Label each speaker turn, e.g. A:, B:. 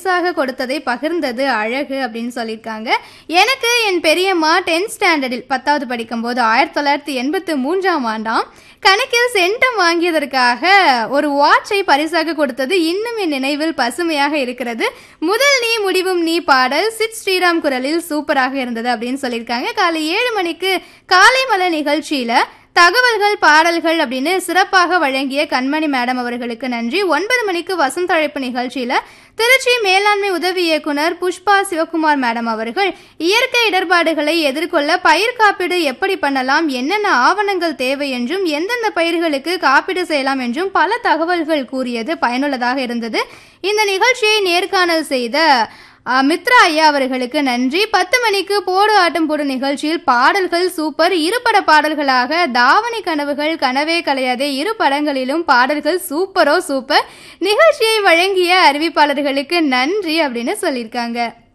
A: பரிசாக கொடுத்ததை பகிர்ந்தது அழகு அப்படின்னு சொல்லியிருக்காங்க எனக்கு என் பெரியம்மா டென்த் ஸ்டாண்டர்டில் பத்தாவது படிக்கும்போது ஆயிரத்தி தொள்ளாயிரத்தி எண்பத்தி மூன்றாம் ஆண்டாம் கணக்கில் சென்டம் வாங்கியதற்காக ஒரு வாட்சை பரிசாக கொடுத்தது இன்னும் என் நினைவில் பசுமையாக இருக்கிறது முதல் நீ முடிவும் நீ பாடல் சித் ஸ்ரீராம் குரலில் சூப்பராக இருந்தது அப்படின்னு சொல்லியிருக்காங்க காலை ஏழு மணிக்கு காலை மலை நிகழ்ச்சியில தகவல்கள் பாடல்கள் அப்படின்னு சிறப்பாக வழங்கிய கண்மணி மேடம் அவர்களுக்கு நன்றி ஒன்பது மணிக்கு வசந்த அழைப்பு நிகழ்ச்சியில திருச்சி மேலாண்மை உதவி இயக்குனர் புஷ்பா சிவகுமார் மேடம் அவர்கள் இயற்கை இடர்பாடுகளை எதிர்கொள்ள பயிர் காப்பீடு எப்படி பண்ணலாம் என்னென்ன ஆவணங்கள் தேவை என்றும் எந்தெந்த பயிர்களுக்கு காப்பீடு செய்யலாம் என்றும் பல தகவல்கள் கூறியது பயனுள்ளதாக இருந்தது இந்த நிகழ்ச்சியை நேர்காணல் செய்த அஹ், மித்ரா ஐயா அவர்களுக்கு நன்றி பத்து மணிக்கு போடு ஆட்டம் போடு நிகழ்ச்சியில் பாடல்கள் சூப்பர் இருபட பாடல்களாக தாவணி கனவுகள் கனவே கலையாதே இரு படங்களிலும் பாடல்கள் சூப்பரோ சூப்பர் நிகழ்ச்சியை வழங்கிய அறிவிப்பாளர்களுக்கு நன்றி அப்படின்னு சொல்லியிருக்காங்க